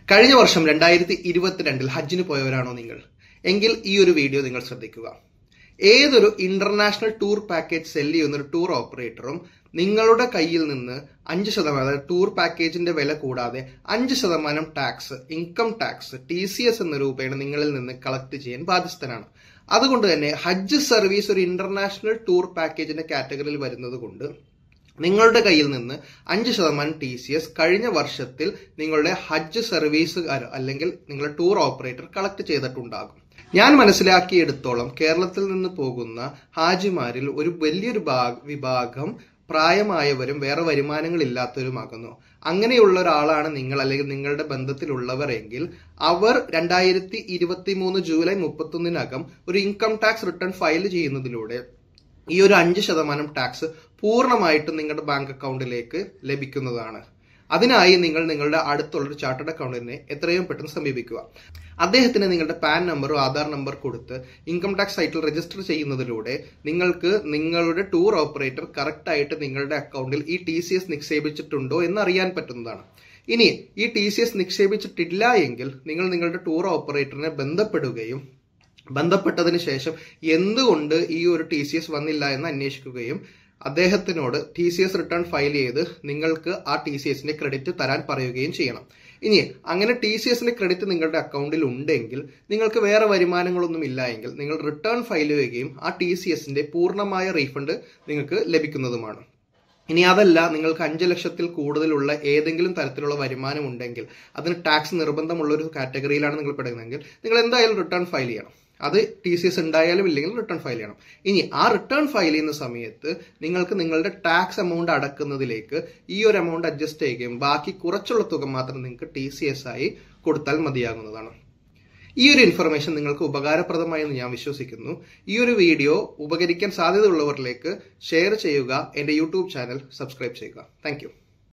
കഴിഞ്ഞ വർഷം രണ്ടായിരത്തി ഇരുപത്തിരണ്ടിൽ ഹജ്ജിന് പോയവരാണോ നിങ്ങൾ എങ്കിൽ ഈ ഒരു വീഡിയോ നിങ്ങൾ ശ്രദ്ധിക്കുക ഏതൊരു ഇന്റർനാഷണൽ ടൂർ പാക്കേജ് സെല് ചെയ്യുന്ന ഒരു ടൂർ ഓപ്പറേറ്ററും നിങ്ങളുടെ കയ്യിൽ നിന്ന് അഞ്ച് ശതമാനം അതായത് ടൂർ പാക്കേജിന്റെ വില കൂടാതെ അഞ്ച് ശതമാനം tax income tax T C S എന്ന രൂപേണ നിങ്ങളിൽ നിന്ന് കളക്ട് ചെയ്യാൻ ബാധ്യസ്ഥനാണ് അതുകൊണ്ട് തന്നെ ഹജ്ജ് സർവീസ് ഒരു ഇന്റർനാഷണൽ ടൂർ പാക്കേജിന്റെ കാറ്റഗറിയിൽ വരുന്നത് കൊണ്ട് നിങ്ങളുടെ കയ്യിൽ നിന്ന് അഞ്ച് ശതമാനം ടി സി എസ് കഴിഞ്ഞ വർഷത്തിൽ നിങ്ങളുടെ ഹജ്ജ് സർവീസുകാർ അല്ലെങ്കിൽ നിങ്ങളുടെ ടൂർ ഓപ്പറേറ്റർ കളക്ട് ചെയ്തിട്ടുണ്ടാകും ഞാൻ മനസ്സിലാക്കിയെടുത്തോളം കേരളത്തിൽ നിന്ന് പോകുന്ന ഹാജിമാരിൽ ഒരു വലിയൊരു വിഭാഗം പ്രായമായവരും വേറെ വരുമാനങ്ങളില്ലാത്തവരുമാകുന്നു അങ്ങനെയുള്ള ഒരാളാണ് നിങ്ങൾ അല്ലെങ്കിൽ നിങ്ങളുടെ ബന്ധത്തിലുള്ളവർ എങ്കിൽ അവർ രണ്ടായിരത്തി ഇരുപത്തി മൂന്ന് ജൂലൈ മുപ്പത്തൊന്നിനകം ഒരു ഇൻകം ടാക്സ് റിട്ടേൺ ഫയൽ ചെയ്യുന്നതിലൂടെ ഈ ഒരു അഞ്ച് ശതമാനം ടാക്സ് പൂർണ്ണമായിട്ടും നിങ്ങളുടെ ബാങ്ക് അക്കൗണ്ടിലേക്ക് ലഭിക്കുന്നതാണ് അതിനായി നിങ്ങൾ നിങ്ങളുടെ അടുത്തുള്ള ഒരു ചാർട്ടേഡ് അക്കൗണ്ടിനെ എത്രയും പെട്ടെന്ന് സമീപിക്കുക അദ്ദേഹത്തിന് നിങ്ങളുടെ പാൻ നമ്പറും ആധാർ നമ്പർ കൊടുത്ത് ഇൻകം ടാക്സ് സൈറ്റിൽ രജിസ്റ്റർ ചെയ്യുന്നതിലൂടെ നിങ്ങൾക്ക് നിങ്ങളുടെ ടൂർ ഓപ്പറേറ്റർ കറക്റ്റ് ആയിട്ട് നിങ്ങളുടെ അക്കൗണ്ടിൽ ഈ ടി സി എസ് നിക്ഷേപിച്ചിട്ടുണ്ടോ എന്ന് അറിയാൻ പറ്റുന്നതാണ് ഇനി ഈ ടി സി എസ് നിക്ഷേപിച്ചിട്ടില്ല എങ്കിൽ നിങ്ങൾ നിങ്ങളുടെ ടൂർ ഓപ്പറേറ്ററിനെ ബന്ധപ്പെടുകയും ബന്ധപ്പെട്ടതിന് ശേഷം എന്തുകൊണ്ട് ഈ ഒരു ടി സി എസ് വന്നില്ല എന്ന് അന്വേഷിക്കുകയും അദ്ദേഹത്തിനോട് T C S return file ചെയ്ത് നിങ്ങൾക്ക് ആ ടി സി എസിന്റെ ക്രെഡിറ്റ് തരാൻ പറയുകയും ചെയ്യണം ഇനി അങ്ങനെ ടി സി എസിന്റെ ക്രെഡിറ്റ് നിങ്ങളുടെ അക്കൗണ്ടിൽ ഉണ്ടെങ്കിൽ നിങ്ങൾക്ക് വേറെ വരുമാനങ്ങളൊന്നും ഇല്ല എങ്കിൽ നിങ്ങൾ റിട്ടേൺ ഫയൽ ചെയ്യുകയും ആ ടി സി എസിന്റെ പൂർണ്ണമായ റീഫണ്ട് നിങ്ങൾക്ക് ലഭിക്കുന്നതുമാണ് ഇനി അതല്ല നിങ്ങൾക്ക് അഞ്ച് ലക്ഷത്തിൽ കൂടുതലുള്ള ഏതെങ്കിലും തരത്തിലുള്ള വരുമാനം ഉണ്ടെങ്കിൽ അതിന് ടാക്സ് നിർബന്ധമുള്ള ഒരു കാറ്റഗറിയിലാണ് നിങ്ങൾ പെടുന്നതെങ്കിൽ നിങ്ങൾ എന്തായാലും റിട്ടേൺ ഫയൽ ചെയ്യണം അത് ടി സി എസ് ഉണ്ടായാലും ഇല്ലെങ്കിൽ റിട്ടേൺ ഫയൽ ചെയ്യണം ഇനി ആ റിട്ടേൺ ഫയൽ ചെയ്യുന്ന സമയത്ത് നിങ്ങൾക്ക് നിങ്ങളുടെ ടാക്സ് എമൗണ്ട് അടക്കുന്നതിലേക്ക് ഈ ഒരു എമൗണ്ട് അഡ്ജസ്റ്റ് ചെയ്യുകയും ബാക്കി കുറച്ചുള്ള തുക മാത്രം നിങ്ങൾക്ക് ടി സി എസ് ആയി കൊടുത്താൽ മതിയാകുന്നതാണ് ഈ ഒരു ഇൻഫർമേഷൻ നിങ്ങൾക്ക് ഉപകാരപ്രദമായി എന്ന് ഞാൻ വിശ്വസിക്കുന്നു ഈ ഒരു വീഡിയോ ഉപകരിക്കാൻ സാധ്യതയുള്ളവരിലേക്ക് ഷെയർ ചെയ്യുക എന്റെ യൂട്യൂബ് ചാനൽ സബ്സ്ക്രൈബ് ചെയ്യുക താങ്ക്